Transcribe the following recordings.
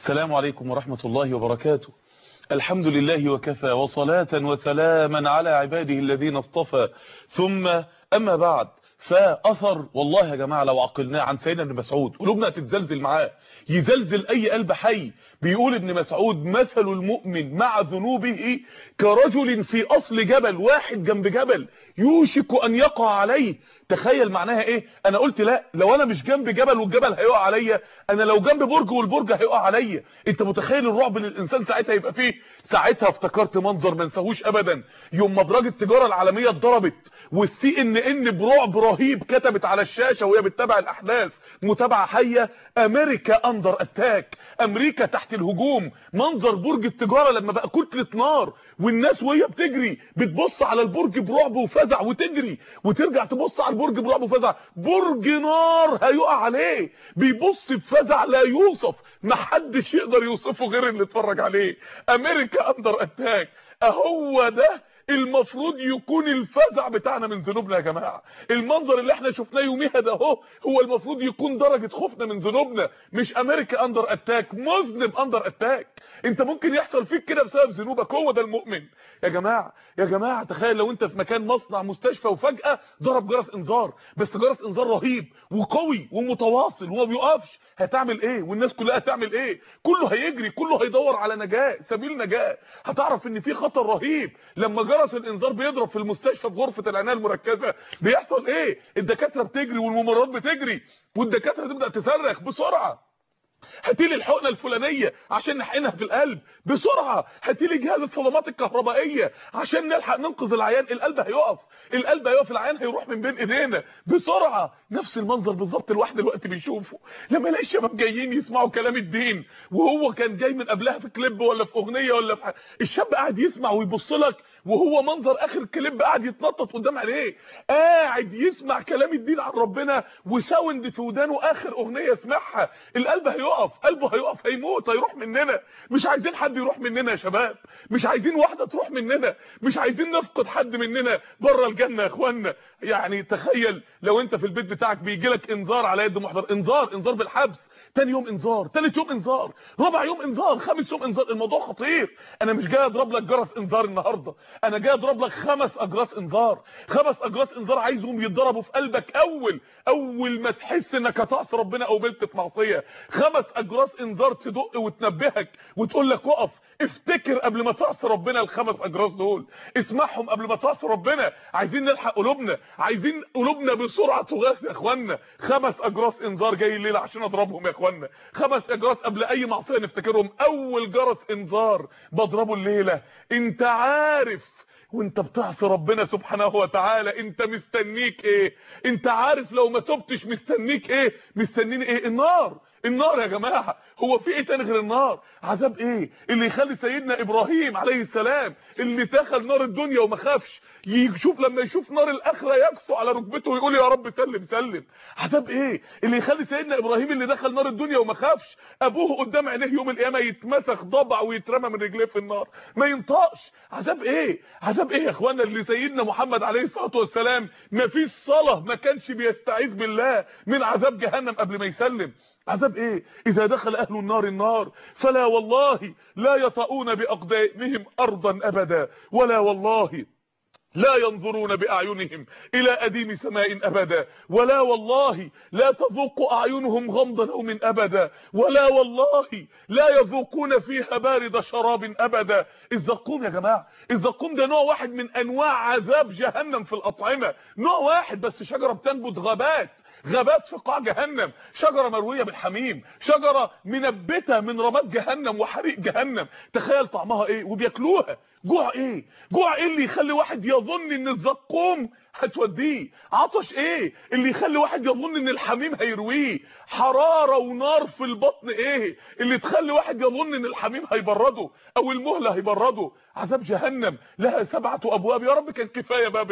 السلام عليكم ورحمة الله وبركاته الحمد لله وكفى وصلاة وسلاما على عباده الذين اصطفى ثم أما بعد فأثر والله يا جماعة لو عقلناه عن سيدنا ابن مسعود قلوبنا تتزلزل معاه يزلزل أي قلب حي بيقول ابن مسعود مثل المؤمن مع ذنوبه كرجل في أصل جبل واحد جنب جبل يوشك أن يقع عليه تخيل معناها ايه انا قلت لا لو انا مش جنب جبل والجبل هيقع عليا انا لو جنب برج والبرج هيقع عليا انت متخيل الرعب اللي الانسان ساعتها يبقى فيه ساعتها افتكرت منظر ما انساهوش ابدا يوم ما ابراج التجاره العالميه اتضربت والسي ان ان برعب رهيب كتبت على الشاشه وهي بتتابع الاحداث متابعه حيه امريكا اندر اتاك امريكا تحت الهجوم منظر برج التجاره لما بقى كتله نار والناس وهي بتجري بتبص على البرج برعب وفزع وتجري وترجع تبص على البرج برعب وفزع برج نار هيقع عليه بيبص بفزع لا يوصف محدش يقدر يوصفه غير اللي اتفرج عليه امريكا اندر اتاك اهو ده المفروض يكون الفزع بتاعنا من ذنوبنا يا جماعه المنظر اللي احنا شفناه يوميها ده اهو هو المفروض يكون درجه خوفنا من ذنوبنا مش امريكا اندر اتاك مذنب اندر اتاك انت ممكن يحصل فيك كده بسبب ذنوبك هو ده المؤمن يا جماعه يا جماعه تخيل لو انت في مكان مصنع مستشفى وفجاه ضرب جرس انذار بس جرس انذار رهيب وقوي ومتواصل وما بيقفش هتعمل ايه والناس كلها هتعمل ايه كله هيجري كله هيدور على نجاه سبيل نجاه هتعرف ان في خطر رهيب لما جرس الانذار بيضرب في المستشفى في غرفه العنايه المركزه بيحصل ايه الدكاتره بتجري والممرضات بتجري والدكاتره تبدا تصرخ بسرعه هاتيلي الحقنه الفلانيه عشان نحقنها في القلب بسرعه هاتيلي جهاز الصدمات الكهربائيه عشان نلحق ننقذ العيان القلب هيقف القلب هيقف العيان هيروح من بين ايدينا بسرعه نفس المنظر بالظبط الواحد دلوقتي بيشوفه لما يلاقي الشباب جايين يسمعوا كلام الدين وهو كان جاي من قبلها في كليب ولا في اغنيه ولا في حاجة. الشاب قاعد يسمع ويبص لك وهو منظر اخر كليب قاعد يتنطط قدام عينيه قاعد يسمع كلام الدين عن ربنا وساوند في ودانه اخر اغنيه يسمعها القلب هيقف قلبه هيقف هيموت هيروح مننا مش عايزين حد يروح مننا يا شباب مش عايزين واحده تروح مننا مش عايزين نفقد حد مننا بره الجنه يا اخوانا يعني تخيل لو انت في البيت بتاعك بيجي لك انذار على يد محضر انذار انذار بالحبس تاني يوم انذار تالت يوم انذار رابع يوم انذار خامس يوم انذار الموضوع خطير انا مش جاي اضرب لك جرس انذار النهارده انا جاي اضرب لك خمس اجراس انذار خمس اجراس انذار عايزهم يتضربوا في قلبك اول اول ما تحس انك هتعصي ربنا او بنت في معصيه خمس اجراس انذار تدق وتنبهك وتقول لك اقف افتكر قبل ما تعصي ربنا الخمس اجراس دول اسمعهم قبل ما تعصي ربنا عايزين نلحق قلوبنا عايزين قلوبنا بسرعه تغاث يا اخوانا خمس اجراس انذار جاي الليله عشان اضربهم يا اخوانا خمس اجراس قبل اي معصيه نفتكرهم اول جرس انذار بضربه الليله انت عارف وانت بتعصي ربنا سبحانه وتعالى انت مستنيك ايه انت عارف لو ما تبتش مستنيك ايه مستنيني ايه النار النار يا جماعه هو في ايه تاني غير النار عذاب ايه اللي يخلي سيدنا ابراهيم عليه السلام اللي دخل نار الدنيا وما خافش يشوف لما يشوف نار الاخره يقسو على ركبته ويقول يا رب سلم سلم عذاب ايه اللي يخلي سيدنا ابراهيم اللي دخل نار الدنيا وما خافش ابوه قدام عينيه يوم القيامه يتمسخ ضبع ويترمى من رجليه في النار ما ينطقش عذاب ايه عذاب ايه يا اخوانا اللي سيدنا محمد عليه الصلاه والسلام ما فيش صلاه ما كانش بيستعيذ بالله من عذاب جهنم قبل ما يسلم عذاب ايه اذا دخل اهل النار النار فلا والله لا يطؤون باقدامهم ارضا ابدا ولا والله لا ينظرون باعينهم الى اديم سماء ابدا ولا والله لا تذوق اعينهم غمض نوم ابدا ولا والله لا يذوقون فيها بارد شراب ابدا الزقوم يا جماعه الزقوم ده نوع واحد من انواع عذاب جهنم في الاطعمه نوع واحد بس شجره بتنبت غابات غابات في قاع جهنم شجره مرويه بالحميم شجره منبته من رماد جهنم وحريق جهنم تخيل طعمها ايه وبياكلوها جوع ايه جوع ايه اللي يخلي واحد يظن ان الزقوم هتوديه عطش ايه اللي يخلي واحد يظن ان الحميم هيرويه حراره ونار في البطن ايه اللي تخلي واحد يظن ان الحميم هيبرده او المهله هيبرده عذاب جهنم لها سبعه ابواب يا رب كان كفايه باب يا رب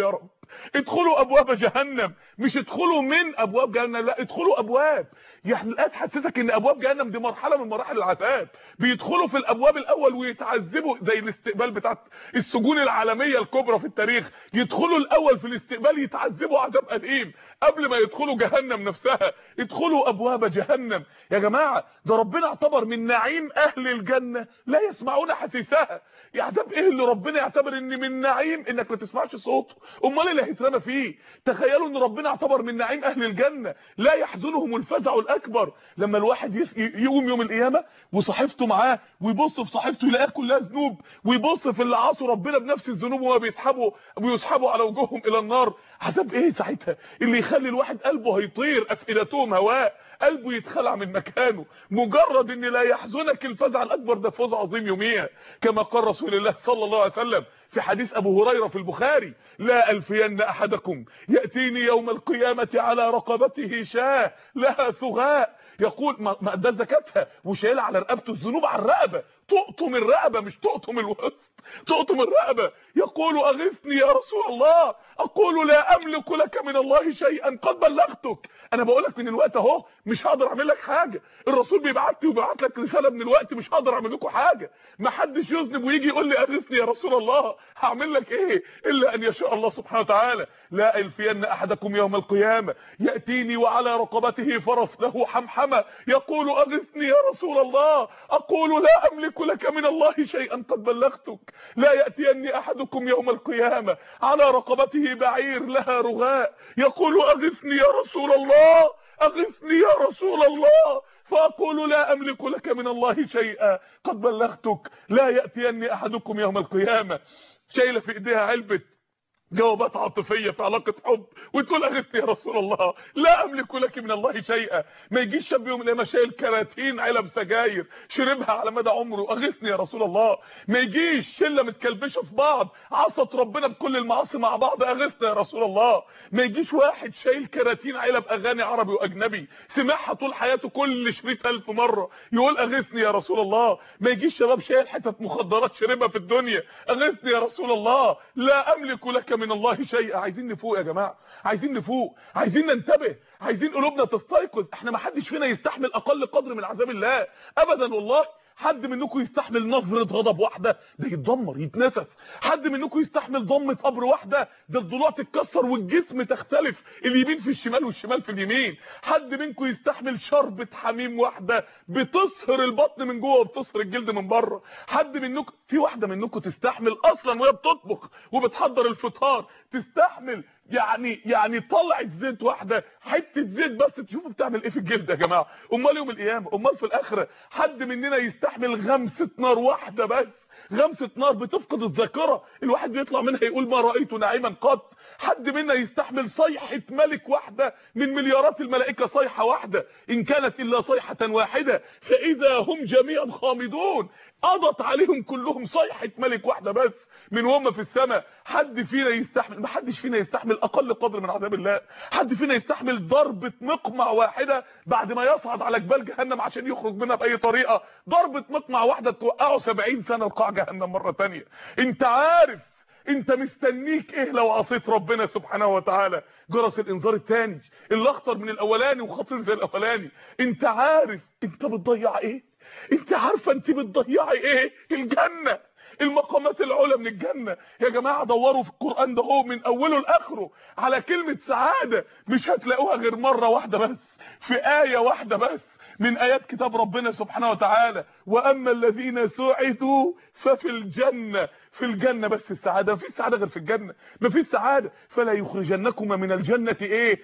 ادخلوا ابواب جهنم مش ادخلوا من ابواب جهنم لا ادخلوا ابواب يعني الايه تحسسك ان ابواب جهنم دي مرحله من مراحل العذاب بيدخلوا في الابواب الاول ويتعذبوا زي الاستقبال بتاع السجون العالميه الكبرى في التاريخ يدخلوا الاول في الاستقبال يتعذبوا عذاب اليم قبل ما يدخلوا جهنم نفسها ادخلوا ابواب جهنم يا جماعه ده ربنا اعتبر من نعيم اهل الجنه لا يسمعون حسيسها يا عذاب ايه اللي ربنا يعتبر ان من نعيم انك ما تسمعش صوته امال اللي هيترمى فيه تخيلوا ان ربنا اعتبر من نعيم اهل الجنه لا يحزنهم الفزع الاكبر لما الواحد يس... يقوم يوم القيامه وصحيفته معاه ويبص في صحيفته يلاقيها كلها ذنوب ويبص في اللي عصوا ربنا بنفس الذنوب وهو بيسحبوا ويسحبوا على وجوههم الى النار عذاب ايه ساعتها اللي يخلي الواحد قلبه هيطير افئدتهم هواء قلبه يتخلع من مكانه مجرد ان لا يحزنك الفزع الاكبر ده فوز عظيم يوميها كما قال رسول الله صلى الله عليه وسلم في حديث ابو هريره في البخاري لا الفين احدكم ياتيني يوم القيامه على رقبته شاه لها ثغاء يقول ما ده زكاتها وشايلها على رقبته الذنوب على الرقبه تقطم الرقبه مش تقطم الوسط تقطم الرقبه يقول اغثني يا رسول الله اقول لا املك لك من الله شيئا قد بلغتك انا بقول لك من الوقت اهو مش هقدر اعمل لك حاجه الرسول بيبعت لي وبيبعت لك رساله من الوقت مش هقدر اعمل لكم حاجه ما حدش يذنب ويجي يقول لي اغثني يا رسول الله هعمل لك ايه الا ان يشاء الله سبحانه وتعالى لا الفين احدكم يوم القيامه ياتيني وعلى رقبته فرس له حمحمه يقول اغثني يا رسول الله اقول لا املك لك من الله شيئا قد بلغتك لا ياتيني احدكم يوم القيامه على رقبته بعير لها رغاء يقول اغثني يا رسول الله اغثني يا رسول الله فاقول لا املك لك من الله شيئا قد بلغتك لا ياتيني احدكم يوم القيامه شايله في ايديها علبه جوابات عاطفيه في علاقه حب وتقول اغثني يا رسول الله لا املك لك من الله شيئا ما يجيش شاب يوم القيامه شايل كراتين علب سجاير شربها على مدى عمره اغثني يا رسول الله ما يجيش شله متكلبشه في بعض عصت ربنا بكل المعاصي مع بعض اغثني يا رسول الله ما يجيش واحد شايل كراتين علب اغاني عربي واجنبي سمعها طول حياته كل شريط ألف مره يقول اغثني يا رسول الله ما يجيش شباب شايل حتت مخدرات شربها في الدنيا اغثني يا رسول الله لا املك لك من الله شيئا عايزين نفوق يا جماعه عايزين نفوق عايزين ننتبه عايزين قلوبنا تستيقظ احنا ما حدش فينا يستحمل اقل قدر من عذاب الله ابدا والله حد منكم يستحمل نظرة غضب واحدة ده يتدمر يتنسف حد منكم يستحمل ضمة قبر واحدة ده الضلوع تتكسر والجسم تختلف اليمين في الشمال والشمال في اليمين حد منكم يستحمل شربة حميم واحدة بتصهر البطن من جوه وبتصهر الجلد من بره حد منكم في واحدة منكم تستحمل اصلا وهي بتطبخ وبتحضر الفطار تستحمل يعني يعني طلعت زيت واحده حته زيت بس تشوفوا بتعمل ايه في الجلد يا جماعه امال يوم القيامه امال في الاخره حد مننا يستحمل غمسه نار واحده بس غمسه نار بتفقد الذاكره الواحد بيطلع منها يقول ما رايت نعيما قط حد منا يستحمل صيحه ملك واحده من مليارات الملائكه صيحه واحده ان كانت الا صيحه واحده فاذا هم جميعا خامدون قضت عليهم كلهم صيحه ملك واحده بس من وهم في السماء حد فينا يستحمل ما حدش فينا يستحمل اقل قدر من عذاب الله حد فينا يستحمل ضربه مقمع واحده بعد ما يصعد على جبال جهنم عشان يخرج منها باي طريقه ضربه مقمع واحده توقعه 70 سنه لقاع جهنم مره ثانيه انت عارف انت مستنيك ايه لو عصيت ربنا سبحانه وتعالى جرس الانذار الثاني اللي اخطر من الاولاني وخطر زي الاولاني انت عارف انت بتضيع ايه انت عارفه انت بتضيعي ايه الجنه المقامات العلى من الجنه يا جماعه دوروا في القران ده هو من اوله لاخره على كلمه سعاده مش هتلاقوها غير مره واحده بس في ايه واحده بس من ايات كتاب ربنا سبحانه وتعالى واما الذين سعدوا ففي الجنه في الجنه بس السعاده مفيش سعاده غير في الجنه مفيش سعاده فلا يخرجنكما من الجنه ايه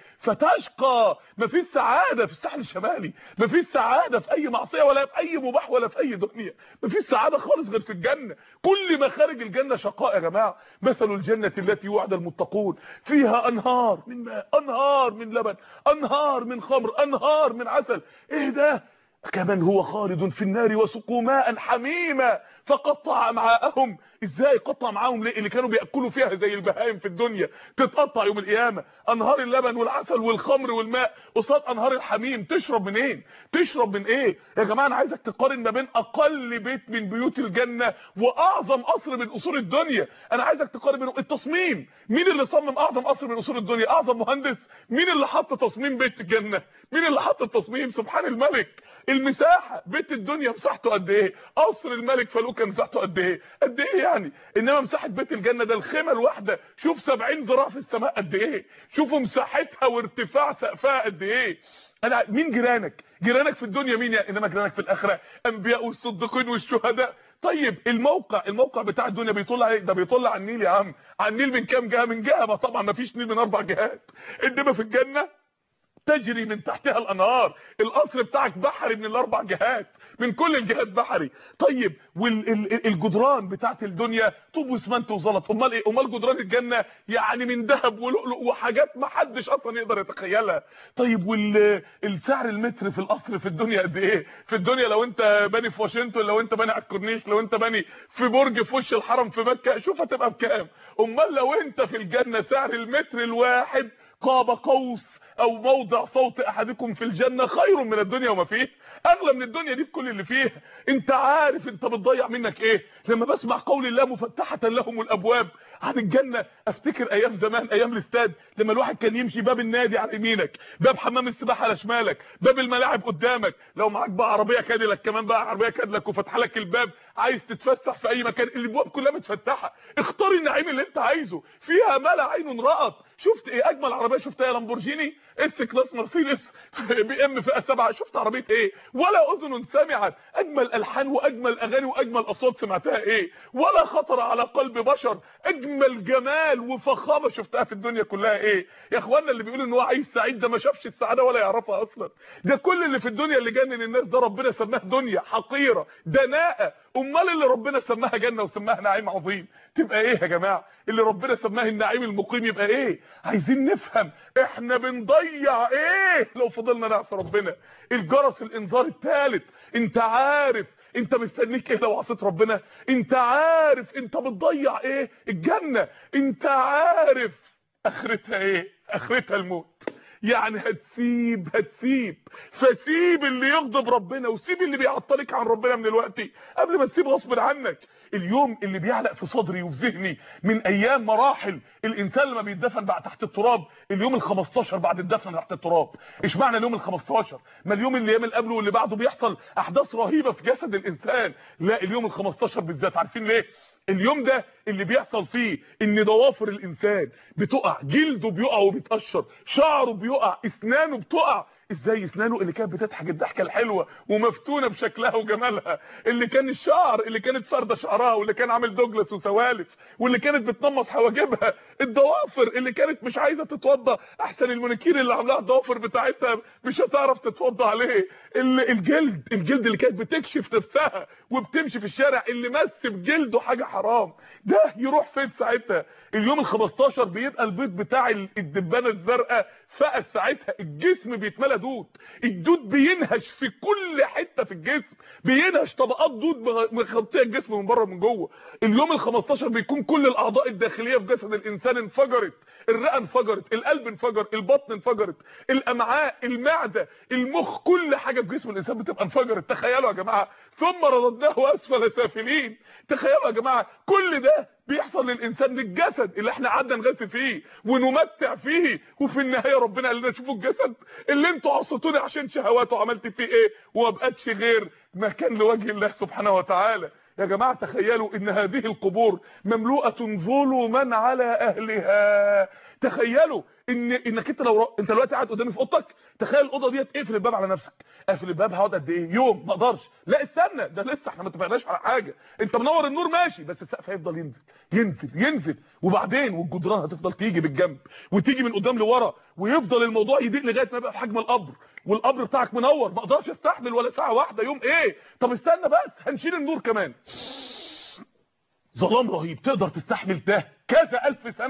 فتشقى مفيش سعاده في الساحل الشمالي مفيش سعاده في اي معصيه ولا في اي مباح ولا في اي دنيا مفيش سعاده خالص غير في الجنه كل مخارج الجنه شقاء يا جماعه مثل الجنه التي وعد المتقون فيها انهار من ماء انهار من لبن انهار من خمر انهار من عسل ايه ده كمن هو خالد في النار وسقوا ماء حميما فقطع امعاءهم ازاي قطع معاهم ليه اللي كانوا بياكلوا فيها زي البهائم في الدنيا تتقطع يوم القيامه انهار اللبن والعسل والخمر والماء قصاد انهار الحميم تشرب منين تشرب من ايه يا جماعه انا عايزك تقارن ما بين اقل بيت من بيوت الجنه واعظم قصر من قصور الدنيا انا عايزك تقارن بين التصميم مين اللي صمم اعظم قصر من قصور الدنيا اعظم مهندس مين اللي حط تصميم بيت الجنه مين اللي حط التصميم سبحان الملك المساحه بيت الدنيا مساحته قد ايه قصر الملك فاروق مساحته قد ايه قد ايه يعني انما مساحه بيت الجنه ده الخيمه الواحده شوف 70 ذراع في السماء قد ايه شوفوا مساحتها وارتفاع سقفها قد ايه انا مين جيرانك جيرانك في الدنيا مين يعني انما جيرانك في الاخره انبياء والصديقين والشهداء طيب الموقع الموقع بتاع الدنيا بيطل عليه ده بيطل على النيل يا عم على النيل من كام جهه من جهه ما طبعا ما فيش نيل من اربع جهات انما في الجنه تجري من تحتها الانهار القصر بتاعك بحري من الاربع جهات من كل الجهات بحري طيب والجدران بتاعت الدنيا طوب واسمنت وزلط امال ايه امال جدران الجنه يعني من ذهب ولؤلؤ وحاجات ما حدش اصلا يقدر يتخيلها طيب والسعر المتر في القصر في الدنيا قد ايه في الدنيا لو انت باني في واشنطن لو انت باني على الكورنيش لو انت باني في برج في وش الحرم في مكه شوف هتبقى بكام امال لو انت في الجنه سعر المتر الواحد قاب قوس او موضع صوت احدكم في الجنة خير من الدنيا وما فيه اغلى من الدنيا دي بكل اللي فيها انت عارف انت بتضيع منك ايه لما بسمع قول الله مفتحة لهم الابواب عن الجنة افتكر ايام زمان ايام الاستاد لما الواحد كان يمشي باب النادي على يمينك باب حمام السباحة على شمالك باب الملاعب قدامك لو معاك بقى عربية كادلك كمان بقى عربية كادلك وفتح لك الباب عايز تتفسح في اي مكان الابواب كلها متفتحة اختار النعيم اللي انت عايزه فيها ما لا عين رأت شفت ايه اجمل عربيه شفتها لامبورجيني اس كلاس مرسيدس بي ام فئه 7 شفت عربيه ايه ولا اذن سمعت اجمل الحان واجمل اغاني واجمل اصوات سمعتها ايه ولا خطر على قلب بشر اجمل جمال وفخامه شفتها في الدنيا كلها ايه يا اخوانا اللي بيقول ان هو عايز سعيد ده ما شافش السعاده ولا يعرفها اصلا ده كل اللي في الدنيا اللي جنن الناس ده ربنا سماه دنيا حقيره دناءه امال اللي ربنا سماها جنه وسماها نعيم عظيم تبقى ايه يا جماعه اللي ربنا سماه النعيم المقيم يبقى ايه عايزين نفهم احنا بنضيع ايه لو فضلنا نعصي ربنا الجرس الانذار الثالث انت عارف انت مستنيك ايه لو عصيت ربنا انت عارف انت بتضيع ايه الجنه انت عارف اخرتها ايه اخرتها الموت يعني هتسيب هتسيب فسيب اللي يغضب ربنا وسيب اللي بيعطلك عن ربنا من الوقت قبل ما تسيب غصب عنك اليوم اللي بيعلق في صدري وفي ذهني من ايام مراحل الانسان لما بيتدفن بعد تحت التراب اليوم ال15 بعد الدفن تحت التراب ايش معنى اليوم ال15 ما اليوم اللي يوم اللي قبله واللي بعده بيحصل احداث رهيبه في جسد الانسان لا اليوم ال15 بالذات عارفين ليه اليوم ده اللي بيحصل فيه ان ضوافر الانسان بتقع جلده بيقع وبيتقشر شعره بيقع اسنانه بتقع ازاي اسنانه اللي كانت بتضحك الضحكه الحلوه ومفتونه بشكلها وجمالها اللي كان الشعر اللي كانت فارده شعرها واللي كان عامل دوجلاس وسوالف واللي كانت بتنمص حواجبها الضوافر اللي كانت مش عايزه تتوضى احسن المونيكير اللي عاملاها الضوافر بتاعتها مش هتعرف تتوضى عليه الجلد الجلد اللي كانت بتكشف نفسها وبتمشي في الشارع اللي مس بجلده حاجه حرام ده يروح فين ساعتها اليوم ال15 بيبقى البيض بتاع الدبانه الزرقاء فقد ساعتها الجسم بيتملى دود الدود بينهش في كل حته في الجسم بينهش طبقات دود مغطيه الجسم من بره ومن جوه اليوم ال15 بيكون كل الاعضاء الداخليه في جسد الانسان انفجرت الرئه انفجرت القلب انفجر البطن انفجرت الامعاء المعده المخ كل حاجه في جسم الانسان بتبقى انفجرت تخيلوا يا جماعه ثم رددناه اسفل سافلين تخيلوا يا جماعه كل ده بيحصل للانسان للجسد اللي احنا قعدنا نغث فيه ونمتع فيه وفي النهايه ربنا قال لنا شوفوا الجسد اللي انتوا عصيتوني عشان شهواته عملت فيه ايه وما بقتش غير مكان لوجه الله سبحانه وتعالى يا جماعه تخيلوا ان هذه القبور مملوءه ظلما على اهلها تخيلوا ان انك انت لو ر... انت دلوقتي قاعد قدامي في اوضتك تخيل الاوضه ديت اقفل الباب على نفسك اقفل الباب هقعد قد ايه يوم ما اقدرش لا استنى ده لسه احنا ما اتفقناش على حاجه انت منور النور ماشي بس السقف هيفضل ينزل ينزل ينزل وبعدين والجدران هتفضل تيجي بالجنب وتيجي من قدام لورا ويفضل الموضوع يضيق لغايه ما يبقى في حجم القبر والقبر بتاعك منور ما اقدرش استحمل ولا ساعه واحده يوم ايه طب استنى بس هنشيل النور كمان ظلام رهيب تقدر تستحمل ده كذا الف سنه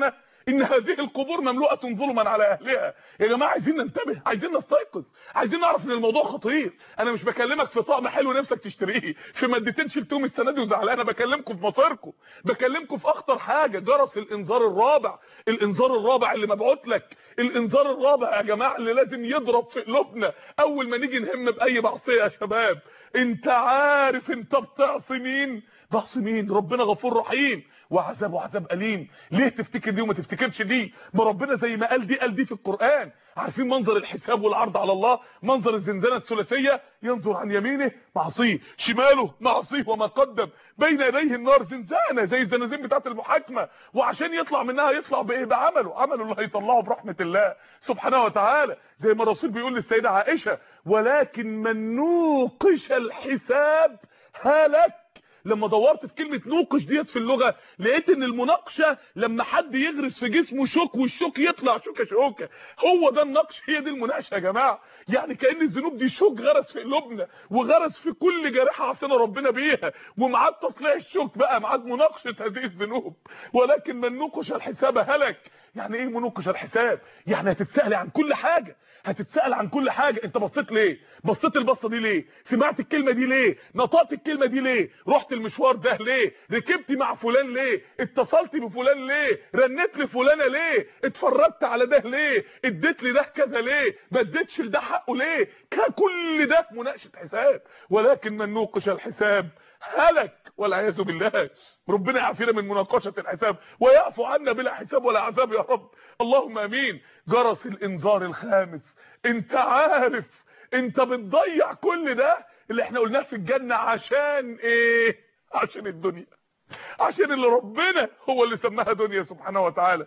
ان هذه القبور مملوءه ظلما على اهلها يا جماعه عايزين ننتبه عايزين نستيقظ عايزين نعرف ان الموضوع خطير انا مش بكلمك في طقم حلو نفسك تشتريه في مادتين شلتهم السنه دي وزعلان انا بكلمكم في مصيركم بكلمكم في اخطر حاجه جرس الانذار الرابع الانذار الرابع اللي مبعوت لك الانذار الرابع يا جماعه اللي لازم يضرب في قلوبنا اول ما نيجي نهم باي معصيه يا شباب انت عارف انت بتعصي مين بعصي مين ربنا غفور رحيم وعذابه عذاب اليم ليه تفتكر دي وما تفتكرش دي ما ربنا زي ما قال دي قال دي في القران عارفين منظر الحساب والعرض على الله منظر الزنزانه الثلاثيه ينظر عن يمينه معصيه شماله معصيه وما قدم بين يديه النار زنزانه زي الزنازين بتاعه المحاكمه وعشان يطلع منها يطلع بايه بعمله عمله اللي هيطلعه برحمه الله سبحانه وتعالى زي ما الرسول بيقول للسيده عائشه ولكن من نوقش الحساب هلك لما دورت في كلمة نوقش ديت في اللغة لقيت ان المناقشة لما حد يغرس في جسمه شوك والشوك يطلع شوكة شوكة هو ده النقش هي دي المناقشة يا جماعة يعني كأن الذنوب دي شوك غرس في قلوبنا وغرس في كل جارحة عصينا ربنا بيها ومعاد تطلع الشوك بقى معاد مناقشة هذه الذنوب ولكن من نوقش الحساب هلك يعني ايه منوقش الحساب يعني هتتسأل عن كل حاجة هتتسأل عن كل حاجة انت بصيت ليه بصيت البصة دي ليه سمعت الكلمة دي ليه نطقت الكلمة دي ليه رحت المشوار ده ليه ركبت مع فلان ليه اتصلت بفلان ليه رنيت لفلانة ليه اتفرجت على ده ليه اديت لي ده كذا ليه ما اديتش لده حقه ليه كل ده مناقشة حساب ولكن من نوقش الحساب هلك والعياذ بالله ربنا يعافينا من مناقشه الحساب ويعفو عنا بلا حساب ولا عذاب يا رب اللهم امين جرس الانذار الخامس انت عارف انت بتضيع كل ده اللي احنا قلناه في الجنه عشان ايه عشان الدنيا عشان اللي ربنا هو اللي سماها دنيا سبحانه وتعالى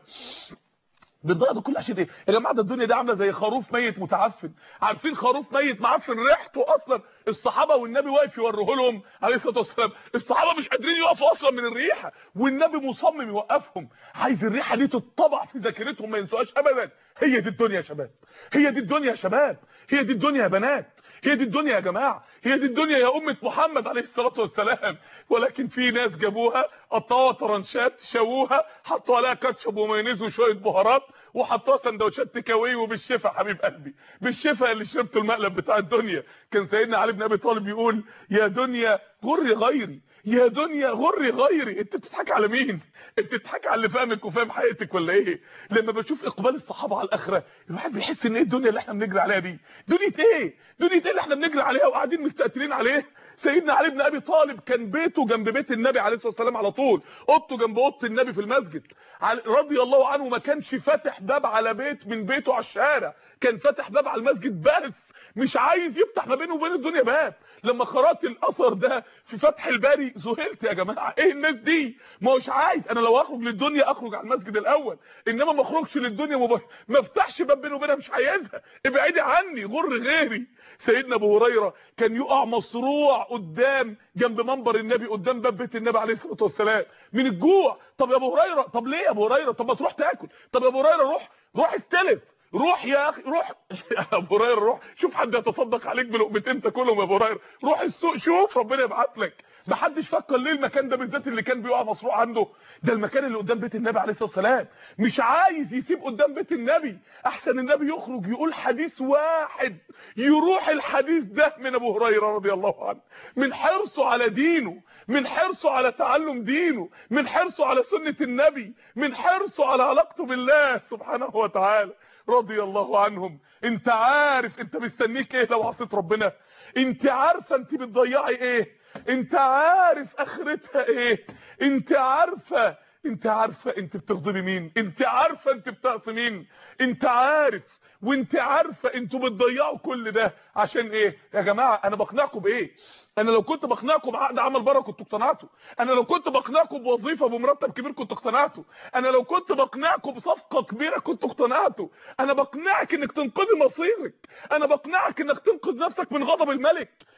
بتضيع ده كل عشان ايه يا جماعه ده الدنيا دي عامله زي خروف ميت متعفن عارفين خروف ميت معفن ريحته اصلا الصحابه والنبي واقف يوريه لهم عليه الصلاه والسلام الصحابه مش قادرين يقفوا اصلا من الريحه والنبي مصمم يوقفهم عايز الريحه دي تتطبع في ذاكرتهم ما ينسوهاش ابدا هي دي الدنيا يا شباب هي دي الدنيا يا شباب هي دي الدنيا يا بنات هي دي الدنيا يا جماعه هي دي الدنيا يا امه محمد عليه الصلاه والسلام ولكن في ناس جابوها قطعوها طرنشات شووها حطوا عليها كاتشب ومايونيز وشويه بهارات وحطوها سندوتشات تيك اواي وبالشفا حبيب قلبي بالشفا اللي شربته المقلب بتاع الدنيا كان سيدنا علي بن ابي طالب يقول يا دنيا غري غيري يا دنيا غري غيري انت بتضحك على مين انت بتضحك على اللي فاهمك وفاهم حقيقتك ولا ايه لما بشوف اقبال الصحابه على الاخره الواحد بيحس ان ايه الدنيا اللي احنا بنجري عليها دي دنيا ايه دنيا ايه اللي احنا بنجري عليها وقاعدين مستقتلين عليه سيدنا علي بن ابي طالب كان بيته جنب بيت النبي عليه الصلاه والسلام على طول اوضته جنب اوضه النبي في المسجد رضي الله عنه ما كانش فاتح باب على بيت من بيته على الشارع كان فاتح باب على المسجد بس مش عايز يفتح ما بينه وبين الدنيا باب لما قرات الاثر ده في فتح الباري ذهلت يا جماعه ايه الناس دي ما مش عايز انا لو اخرج للدنيا اخرج على المسجد الاول انما ما اخرجش للدنيا مب... ما افتحش باب بينه وبينها مش عايزها ابعدي عني غر غيري سيدنا ابو هريره كان يقع مصروع قدام جنب منبر النبي قدام باب بيت النبي عليه الصلاه والسلام من الجوع طب يا ابو هريره طب ليه يا ابو هريره طب ما تروح تاكل طب يا ابو هريره روح روح استلف روح يا اخي روح يا ابو هريره روح شوف حد يتصدق عليك بلقمتين تاكلهم يا ابو هريره روح السوق شوف ربنا يبعت لك ما حدش فكر ليه المكان ده بالذات اللي كان بيقع مصروع عنده ده المكان اللي قدام بيت النبي عليه الصلاه والسلام مش عايز يسيب قدام بيت النبي احسن النبي يخرج يقول حديث واحد يروح الحديث ده من ابو هريره رضي الله عنه من حرصه على دينه من حرصه على تعلم دينه من حرصه على سنه النبي من حرصه على علاقته بالله سبحانه وتعالى رضي الله عنهم انت عارف انت مستنيك ايه لو عصيت ربنا انت عارفه انت بتضيعي ايه انت عارف اخرتها ايه انت عارفه انت عارفه انت بتغضبي مين انت عارفه انت بتعصي مين انت عارف وانت عارفه انتوا بتضيعوا كل ده عشان ايه يا جماعه انا بقنعكم بايه انا لو كنت بقنعكم بعقد عمل بره كنتوا اقتنعتوا انا لو كنت بقنعكم بوظيفه بمرتب كبير كنتوا اقتنعتوا انا لو كنت بقنعكم بصفقه كبيره كنتوا اقتنعتوا انا بقنعك انك تنقذي مصيرك انا بقنعك انك تنقذ نفسك من غضب الملك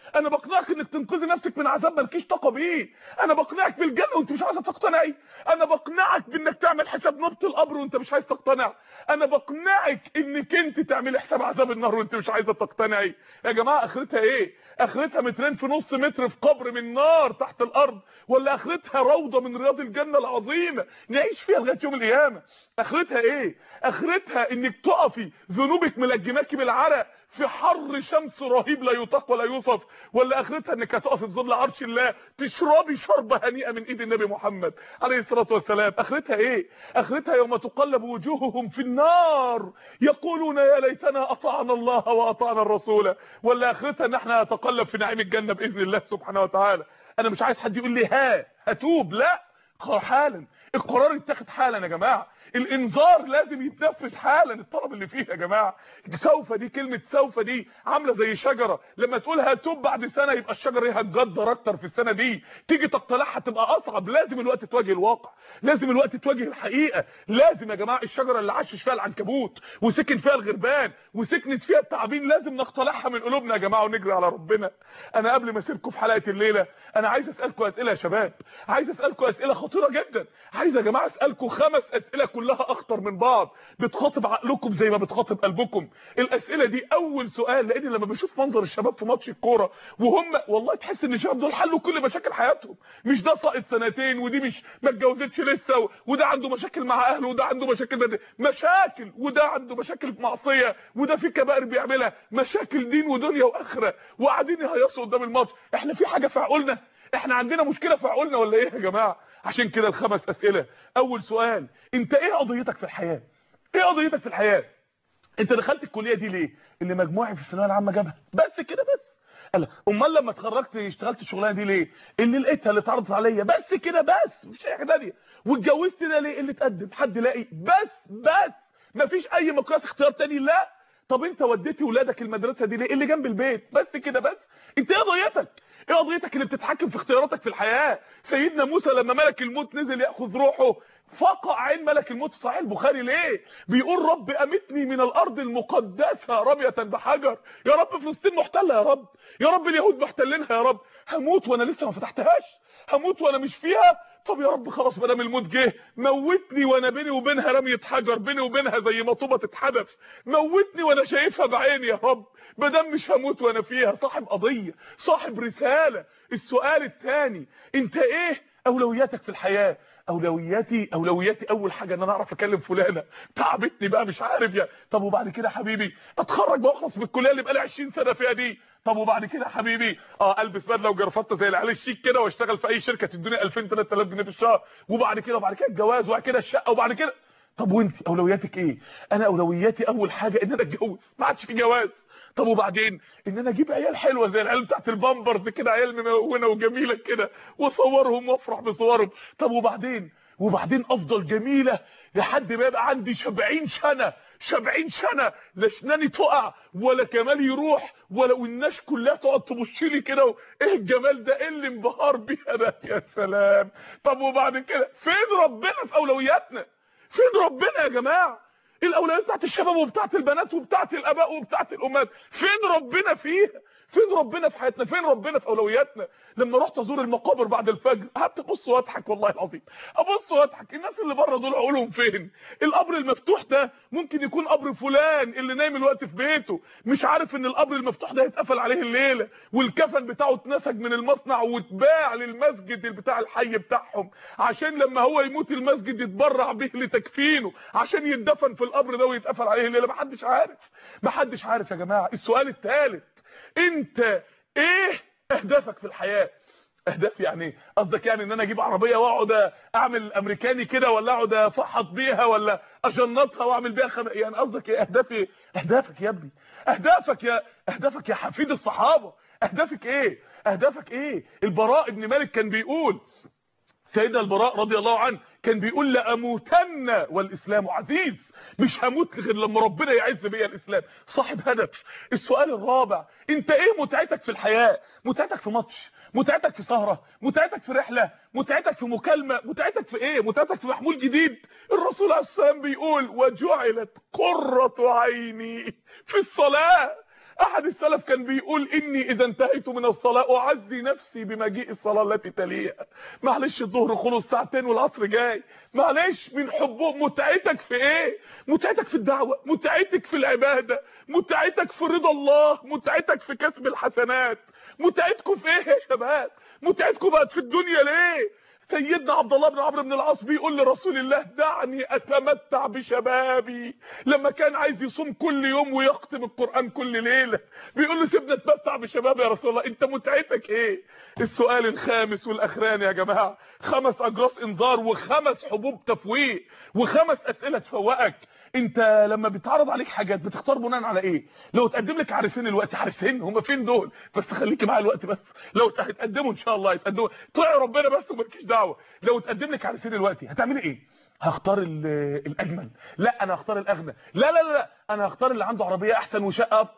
انا بقنعك انك تنقذي نفسك من عذاب مالكيش طاقه بيه انا بقنعك بالجنه وانت مش عايزه تقتنعي انا بقنعك بانك تعمل حساب نبط القبر وانت مش عايز تقتنع انا بقنعك انك انت تعملي حساب عذاب النار وانت مش عايزه تقتنعي يا جماعه اخرتها ايه اخرتها مترين في نص متر في قبر من نار تحت الارض ولا اخرتها روضه من رياض الجنه العظيمه نعيش فيها لغايه يوم القيامه اخرتها ايه اخرتها انك تقفي ذنوبك ملجماكي بالعرق في حر شمس رهيب لا يطاق ولا يوصف ولا اخرتها انك هتقف في ظل عرش الله تشربي شربة هنيئة من ايد النبي محمد عليه الصلاة والسلام اخرتها ايه اخرتها يوم تقلب وجوههم في النار يقولون يا ليتنا اطعنا الله واطعنا الرسول ولا اخرتها ان احنا نتقلب في نعيم الجنة باذن الله سبحانه وتعالى انا مش عايز حد يقول لي ها هتوب لا حالا القرار يتاخد حالا يا جماعه الانذار لازم يتنفذ حالا الطلب اللي فيه يا جماعه سوف دي كلمه سوف دي عامله زي شجره لما تقولها توب بعد سنه يبقى الشجره دي هتجدر اكتر في السنه دي تيجي تقتلعها تبقى اصعب لازم الوقت تواجه الواقع لازم الوقت تواجه الحقيقه لازم يا جماعه الشجره اللي عاشش فيها العنكبوت وسكن فيها الغربان وسكنت فيها التعابين لازم نقتلعها من قلوبنا يا جماعه ونجري على ربنا انا قبل ما اسيبكم في حلقه الليله انا عايز اسالكم اسئله يا شباب عايز اسالكم اسئله خطيره جدا عايز يا جماعه اسالكم خمس اسئله كلها اخطر من بعض بتخاطب عقلكم زي ما بتخاطب قلبكم الاسئله دي اول سؤال لان لما بشوف منظر الشباب في ماتش الكوره وهم والله تحس ان الشباب دول حلوا كل مشاكل حياتهم مش ده ساقط سنتين ودي مش ما اتجوزتش لسه وده عنده مشاكل مع اهله وده عنده مشاكل بدي. مشاكل وده عنده مشاكل معصيه وده في كبائر بيعملها مشاكل دين ودنيا واخره وقاعدين يهيصوا قدام الماتش احنا في حاجه في عقولنا احنا عندنا مشكله في عقولنا ولا ايه يا جماعه عشان كده الخمس اسئله اول سؤال انت ايه قضيتك في الحياه ايه قضيتك في الحياه انت دخلت الكليه دي ليه اللي مجموعي في الثانويه العامه جابها بس كده بس قال امال لما اتخرجت اشتغلت الشغلانه دي ليه اللي لقيتها اللي اتعرضت عليا بس كده بس مش اي حاجه ثانيه واتجوزت ده ليه اللي اتقدم حد لاقي بس بس مفيش اي مقياس اختيار تاني لا طب انت وديتي ولادك المدرسه دي ليه اللي جنب البيت بس كده بس انت ايه قضيتك ايه قضيتك اللي بتتحكم في اختياراتك في الحياه سيدنا موسى لما ملك الموت نزل ياخذ روحه فقع عين ملك الموت في صحيح البخاري ليه بيقول رب امتني من الارض المقدسه رميه بحجر يا رب فلسطين محتله يا رب يا رب اليهود محتلينها يا رب هموت وانا لسه ما فتحتهاش هموت وانا مش فيها طب يا رب خلاص ما دام الموت جه موتني وانا بيني وبينها رميه حجر بيني وبينها زي ما طوبه تتحدث موتني وانا شايفها بعيني يا رب ما دام مش هموت وانا فيها صاحب قضيه صاحب رساله السؤال الثاني انت ايه اولوياتك في الحياه اولوياتي اولوياتي اول حاجه ان انا اعرف اكلم فلانه تعبتني بقى مش عارف يا طب وبعد كده حبيبي اتخرج واخلص من الكليه اللي بقى لي 20 سنه فيها دي طب وبعد كده حبيبي اه البس بدله وجرافته زي العيال الشيك كده واشتغل في اي شركه تدوني 2000 3000 جنيه في الشهر وبعد كده وبعد كده الجواز وبعد كده الشقه وبعد كده طب وانت اولوياتك ايه انا اولوياتي اول حاجه ان انا اتجوز ما عادش في جواز طب وبعدين ان انا اجيب عيال حلوه زي العيال بتاعت البامبرز كده عيال ممونه وجميله كده واصورهم وافرح بصورهم طب وبعدين وبعدين افضل جميله لحد ما يبقى عندي 70 سنه 70 سنه لا اسناني تقع ولا كمالي يروح ولا والناس كلها تقعد تبص لي كده ايه الجمال ده ايه اللي انبهار بيها ده يا سلام طب وبعد كده فين ربنا في اولوياتنا فين ربنا يا جماعه الاولويات بتاعت الشباب وبتاعت البنات وبتاعت الاباء وبتاعت الامهات فين ربنا فيها فين ربنا في حياتنا فين ربنا في اولوياتنا لما رحت ازور المقابر بعد الفجر قعدت ابص واضحك والله العظيم ابص واضحك الناس اللي بره دول عقولهم فين القبر المفتوح ده ممكن يكون قبر فلان اللي نايم الوقت في بيته مش عارف ان القبر المفتوح ده هيتقفل عليه الليله والكفن بتاعه اتنسج من المصنع واتباع للمسجد بتاع الحي بتاعهم عشان لما هو يموت المسجد يتبرع به لتكفينه عشان يتدفن في القبر ده ويتقفل عليه الليله محدش عارف محدش عارف يا جماعه السؤال الثالث انت ايه اهدافك في الحياه اهداف يعني ايه قصدك يعني ان انا اجيب عربيه واقعد اعمل امريكاني كده ولا اقعد افحط بيها ولا اجنطها واعمل بيها خم... يعني قصدك ايه اهدافي اهدافك يا ابني اهدافك يا اهدافك يا حفيد الصحابه اهدافك ايه اهدافك ايه البراء ابن مالك كان بيقول سيدنا البراء رضي الله عنه كان بيقول لاموتن والاسلام عزيز مش هموت غير لما ربنا يعز بيا الاسلام صاحب هدف السؤال الرابع انت ايه متعتك في الحياه متعتك في ماتش متعتك في سهره متعتك في رحله متعتك في مكالمه متعتك في ايه متعتك في محمول جديد الرسول عليه السلام بيقول وجعلت قرة عيني في الصلاه احد السلف كان بيقول اني اذا انتهيت من الصلاة اعزي نفسي بمجيء الصلاة التي تليها معلش الظهر خلص ساعتين والعصر جاي معلش من حبه متعتك في ايه متعتك في الدعوة متعتك في العبادة متعتك في رضا الله متعتك في كسب الحسنات متعتكم في ايه يا شباب متعتكم بقت في الدنيا ليه سيدنا عبد الله بن عمرو بن العاص بيقول لرسول الله دعني اتمتع بشبابي لما كان عايز يصوم كل يوم ويختم القران كل ليله بيقول له سيبنا اتمتع بشبابي يا رسول الله انت متعتك ايه السؤال الخامس والاخراني يا جماعه خمس اجراس انذار وخمس حبوب تفويق وخمس اسئله تفوقك انت لما بيتعرض عليك حاجات بتختار بناء على ايه لو تقدم لك عريسين الوقت عريسين هم فين دول بس خليكي معايا الوقت بس لو هتقدموا ان شاء الله هيتقدموا طلع ربنا بس ومالكيش دعوه لو تقدم لك عريسين الوقت هتعملي ايه هختار الاجمل لا انا هختار الاغنى لا لا لا انا هختار اللي عنده عربيه احسن وشقه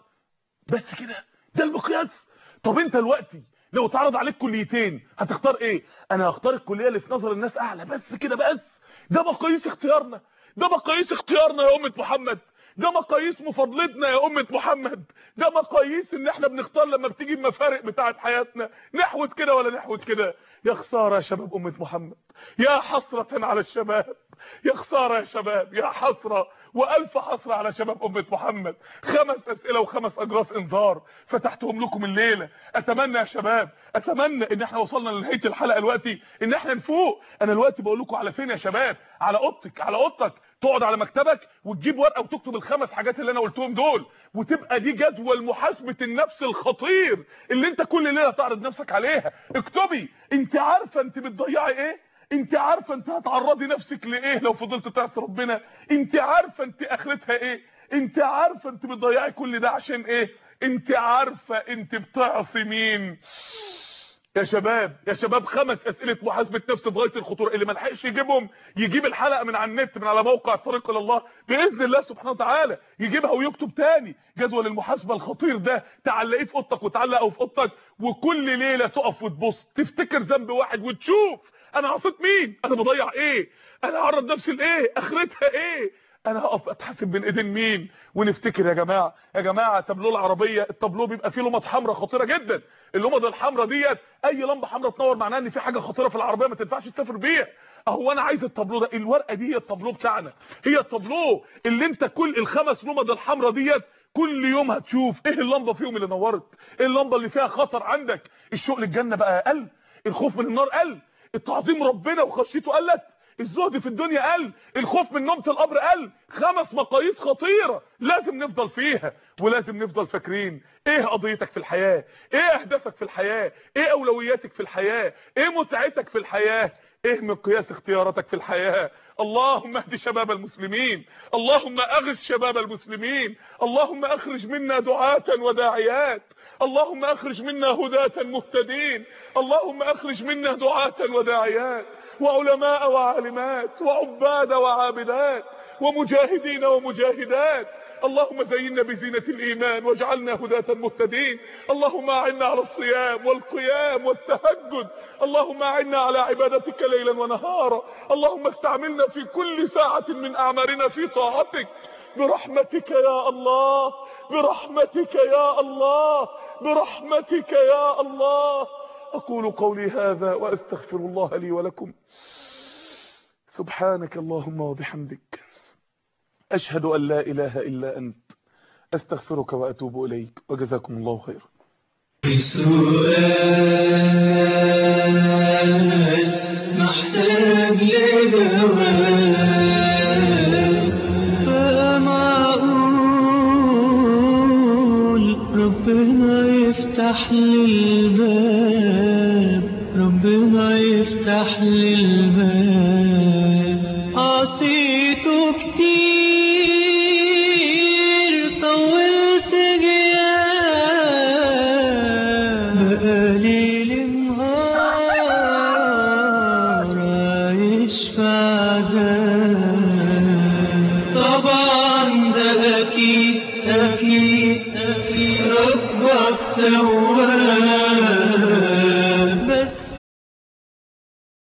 بس كده ده المقياس طب انت دلوقتي لو اتعرض عليك كليتين هتختار ايه انا هختار الكليه اللي في نظر الناس اعلى بس كده بس ده مقاييس اختيارنا ده مقاييس اختيارنا يا امه محمد ده مقاييس مفاضلتنا يا امه محمد ده مقاييس ان احنا بنختار لما بتيجي المفارق بتاعه حياتنا نحوت كده ولا نحوت كده يا خساره يا شباب امه محمد يا حسره على الشباب يا خساره يا شباب يا حسره والف حسره على شباب امه محمد خمس اسئله وخمس اجراس انذار فتحتهم لكم الليله اتمنى يا شباب اتمنى ان احنا وصلنا لنهايه الحلقه دلوقتي ان احنا نفوق انا دلوقتي بقول لكم على فين يا شباب على اوضتك على اوضتك تقعد على مكتبك وتجيب ورقه وتكتب الخمس حاجات اللي انا قلتهم دول وتبقى دي جدول محاسبه النفس الخطير اللي انت كل ليله تعرض نفسك عليها اكتبي انت عارفه انت بتضيعي ايه انت عارفه انت هتعرضي نفسك لايه لو فضلت تعصي ربنا انت عارفه انت اخرتها ايه انت عارفه انت بتضيعي كل ده عشان ايه انت عارفه انت بتعصي مين يا شباب يا شباب خمس اسئله محاسبه نفس في غايه الخطوره اللي ما لحقش يجيبهم يجيب الحلقه من على النت من على موقع طريق الى الله باذن الله سبحانه وتعالى يجيبها ويكتب تاني جدول المحاسبه الخطير ده تعلقيه في اوضتك وتعلقه في اوضتك وكل ليله تقف وتبص تفتكر ذنب واحد وتشوف انا عصيت مين انا بضيع ايه انا عرض نفسي لايه اخرتها ايه انا هقف اتحاسب بين ايدين مين ونفتكر يا جماعه يا جماعه تابلو العربيه التابلو بيبقى فيه لمض حمراء خطيره جدا اللمض الحمراء ديت اي لمبه حمراء تنور معناها ان في حاجه خطيره في العربيه ما تنفعش تسافر بيها اهو انا عايز التابلو ده الورقه دي هي التابلو بتاعنا هي التابلو اللي انت كل الخمس لمض الحمراء ديت كل يوم هتشوف ايه اللمبه فيهم اللي نورت ايه اللمبه اللي فيها خطر عندك الشوق للجنه بقى قل الخوف من النار قل التعظيم ربنا وخشيته قلت الزهد في الدنيا قل الخوف من نومه القبر قل خمس مقاييس خطيره لازم نفضل فيها ولازم نفضل فاكرين ايه قضيتك في الحياه ايه اهدافك في الحياه ايه اولوياتك في الحياه ايه متعتك في الحياه ايه مقياس اختياراتك في الحياه اللهم اهد شباب المسلمين اللهم اغث شباب المسلمين اللهم اخرج منا دعاة وداعيات اللهم اخرج منا هداة مهتدين اللهم اخرج منا دعاة وداعيات وعلماء وعالمات وعباد وعابدات ومجاهدين ومجاهدات اللهم زينا بزينة الإيمان واجعلنا هداة مهتدين اللهم أعنا على الصيام والقيام والتهجد اللهم أعنا على عبادتك ليلا ونهارا اللهم استعملنا في كل ساعة من أعمارنا في طاعتك برحمتك يا الله برحمتك يا الله برحمتك يا الله أقول قولي هذا وأستغفر الله لي ولكم سبحانك اللهم وبحمدك أشهد أن لا إله إلا أنت أستغفرك وأتوب إليك وجزاكم الله خيرا السؤال محتاج لجواب فمعقول ربنا يفتح لي الباب ربنا يفتح لي الباب عصيته كتير طولت جياب بقالي النهار عايش في عذاب طبعا ده اكيد اكيد اكيد ربك تواب